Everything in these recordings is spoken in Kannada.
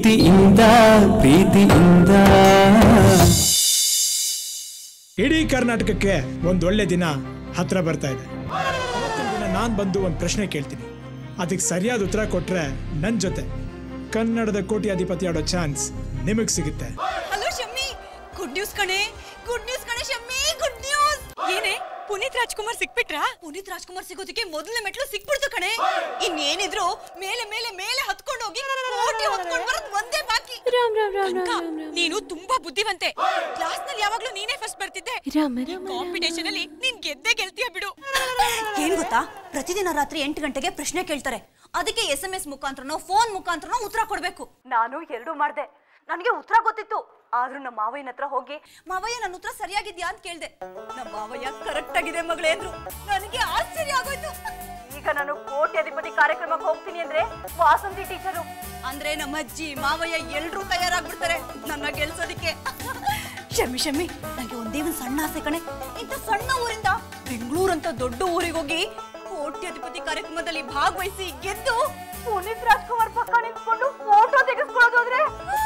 ಪ್ರೀತಿಯಿಂದ ಪ್ರೀತಿಯಿಂದ ಇಡೀ ಕರ್ನಾಟಕಕ್ಕೆ ಒಂದೊಳ್ಳೆ ದಿನ ಹತ್ರ ಬರ್ತಾ ಇದೆ ಅವತ್ತಿನ ದಿನ ನಾನು ಬಂದು ಒಂದು ಪ್ರಶ್ನೆ ಕೇಳ್ತೀನಿ ಅದಕ್ಕೆ ಸರಿಯಾದ ಉತ್ತರ ಕೊಟ್ರೆ ನನ್ನ ಜೊತೆ ಕನ್ನಡದ ಕೋಟ್ಯಾಧಿಪತಿ ಆಡೋ ಚಾನ್ಸ್ ನಿಮಗೆ ಸಿಗುತ್ತೆ ಹಲೋ ಶಮ್ಮಿ ಗುಡ್ ನ್ಯೂಸ್ ಕಣೆ ಗುಡ್ ನ್ಯೂಸ್ ಕಣೆ ಶಮ್ಮಿ ಗುಡ್ ನ್ಯೂಸ್ ಏನೇ ಪುನೀತ್ ರಾಜ್ಕುಮಾರ್ ಸಿಕ್ಬಿಟ್ರಾ ಪುನೀತ್ ರಾಜ್ಕುಮಾರ್ ಸಿಗೋದಕ್ಕೆ ಮೊದಲನೇ ಮೆಟ್ಲು ಸಿಕ್ಬಿಡ್ತು ಕಣೆ ಇನ್ನೇನಿದ್ರು ಮೇಲೆ ಮೇಲೆ ಮೇಲೆ ಹತ್ಕೊಂಡು ಹೋಗಿ ಕೋಟಿ ಹೊತ್ಕೊಂಡು ಬರೋದು ಒಂದೇ ಬಾಕಿ ರಾಮ್ ರಾಮ್ ರಾಮ್ ಕನಕ, ರಾಮ್ ರಾಮ್ ರಾಮ್ ನೀನು ತುಂಬಾ ಬುದ್ಧಿವಂತೆ ಕ್ಲಾಸ್ ನಲ್ಲಿ ಯಾವಾಗ್ಲೂ ನೀನೇ ಫಸ್ಟ್ ಬರ್ತಿದ್ದೆ ರಾಮ ರಾಮ ಕಾಂಪಿಟೇಷನ್ ಅಲ್ಲಿ ನೀನ್ ಗೆದ್ದೆ ಗೆಲ್ತೀಯ ಬಿಡು ಏನ್ ಗೊತ್ತಾ ಪ್ರತಿದಿನ ರಾತ್ರಿ ಎಂಟು ಗಂಟೆಗೆ ಪ್ರಶ್ನೆ ಕೇಳ್ತಾರೆ ಅದಕ್ಕೆ ಎಸ್ ಎಂ ಎಸ್ ಮುಖಾಂತರನೋ ಫೋನ್ ಮುಖಾಂತರನೋ ಉತ್ತರ ಕೊಡ್ಬೇಕು ನಾನು ಎರಡು ಮಾಡ್ದೆ ನನಗೆ ಉತ್ತರ ಗೊತ್ತಿತ್ತು ಆದ್ರೂ ನಮ್ಮ ಮಾವಯ್ಯನ ಹತ್ರ ಹೋಗಿ ಮಾವಯ್ಯ ನನ್ನ ಉತ್ತರ ಸರಿಯಾಗಿದ್ಯಾ ಅಂತ ಕೇಳ್ದೆ ನಮ್ಮ ಮಾವಯ್ಯ ಕರೆಕ್ಟ್ ಆಗಿದೆ ಮಗಳೇ ಅಂದ್ರು ನನಗೆ ಆಶ್ಚರ್ಯ ಆಗೋಯ್ತು ಈಗ ನಾನು ಕೋಟ್ಯಾಧಿಪತಿ ಕಾರ್ಯಕ್ರಮಕ್ಕೆ ಹೋಗ್ತೀನಿ ಅಂದ್ರೆ ವಾಸಂತಿ ಟೀಚರು ಅಂದ್ರೆ ನಮ್ಮ ಅಜ್ಜಿ ಮಾವಯ್ಯ ಎಲ್ರೂ ತಯಾರಾಗ್ಬಿಡ್ತಾರೆ ನನ್ನ ಗೆಲ್ಸೋದಿಕ್ಕೆ ಶಮಿ ಶಮಿ ನನಗೆ ಒಂದೇ ಒಂದು ಸಣ್ಣ ಆಸೆ ಕಣೆ ಇಂಥ ಸಣ್ಣ ಊರಿಂದ ಬೆಂಗಳೂರಂತ ದೊಡ್ಡ ಊರಿಗೆ ಹೋಗಿ ಕೋಟ್ಯಾಧಿಪತಿ ಕಾರ್ಯಕ್ರಮದಲ್ಲಿ ಭಾಗವಹಿಸಿ ಗೆದ್ದು ಪುನೀತ್ ರಾಜ್ಕುಮಾರ್ ಪಕ್ಕ ನಿಂತ್ಕೊಂಡು ಫೋಟೋ ತೆಗೆಸ್ಕೊಳ್ಳೋದು ಅಂದ್ರೆ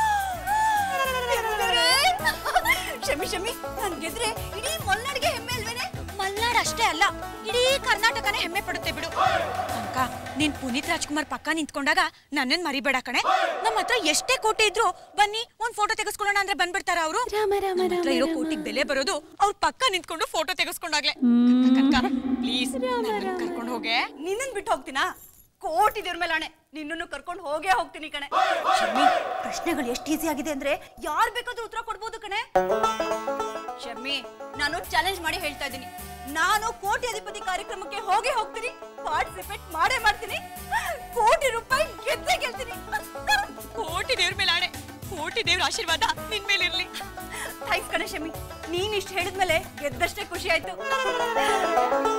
ಶಮಿ ಶಮಿ ನಾನ್ ಗೆದ್ರೆ ಇಡೀ ಮಲ್ನಾಡಿಗೆ ಹೆಮ್ಮೆ ಅಲ್ವೇನೆ ಮಲ್ನಾಡ್ ಅಷ್ಟೇ ಅಲ್ಲ ಇಡೀ ಕರ್ನಾಟಕನೇ ಹೆಮ್ಮೆ ಪಡುತ್ತೆ ಬಿಡು ಅಂಕ ನೀನ್ ಪುನೀತ್ ರಾಜ್ಕುಮಾರ್ ಪಕ್ಕ ನಿಂತ್ಕೊಂಡಾಗ ನನ್ನನ್ ಮರಿಬೇಡ ಕಣೆ ನಮ್ಮ ಹತ್ರ ಎಷ್ಟೇ ಕೋಟಿ ಇದ್ರು ಬನ್ನಿ ಒಂದ್ ಫೋಟೋ ತೆಗೆಸ್ಕೊಳ್ಳೋಣ ಅಂದ್ರೆ ಬಂದ್ಬಿಡ್ತಾರ ಅವರು ರಾಮ ರಾಮ ನಮ್ಮ ಹತ್ರ ಇರೋ ರಾಮ ಕೋಟಿಗ್ ಬೆಲೆ ಬರೋದು ಅವ್ರ ಪಕ್ಕ ನಿಂತ್ಕೊಂಡು ಫೋಟೋ ತೆಗೆಸ್ಕೊಂಡಾಗ್ಲೆ ಪ್ಲೀಸ್ ಕರ್ಕೊಂಡು ಹೋಗೆ ನಿನ್ನನ್ ಬಿಟ್ಟು ಹೋಗ್ತೀನಾ ಕೋಟಿ ದೇವ್ರ ಮೇಲೆ ಆಣೆ ನಿನ್ನನ್ನು ಕರ್ಕೊಂಡು ಹೋಗೇ ಹೋಗ್ತೀನಿ ಕಣೆ ಶಮ್ಮಿ ಪ್ರಶ್ನೆಗಳು ಎಷ್ಟು ಈಸಿ ಆಗಿದೆ ಅಂದ್ರೆ ಯಾರ್ ಬೇಕಾದ್ರೂ ಉತ್ತರ ಕೊಡ್ಬೋದು ಕಣೆ ಶಮ್ಮಿ ನಾನು ಚಾಲೆಂಜ್ ಮಾಡಿ ಹೇಳ್ತಾ ಇದ್ದೀನಿ ನಾನು ಕೋಟಿ ಅಧಿಪತಿ ಕಾರ್ಯಕ್ರಮಕ್ಕೆ ಹೋಗೇ ಹೋಗ್ತೀನಿ ಪಾರ್ಟಿಸಿಪೇಟ್ ಮಾಡೇ ಮಾಡ್ತೀನಿ ಕೋಟಿ ರೂಪಾಯಿ ಗೆದ್ದೇ ಗೆಲ್ತೀನಿ ಕೋಟಿ ದೇವ್ರ ಮೇಲೆ ಆಣೆ ಕೋಟಿ ದೇವ್ರ ಆಶೀರ್ವಾದ ನಿನ್ ಮೇಲೆ ಇರ್ಲಿ ಥ್ಯಾಂಕ್ಸ್ ಕಣೆ ಶಮ್ಮಿ ನೀನ್ ಇಷ್ಟು ಹೇಳಿದ್ಮೇಲೆ ಗೆದ್ದಷ್ಟೇ ಖುಷಿ ಆಯ್ತು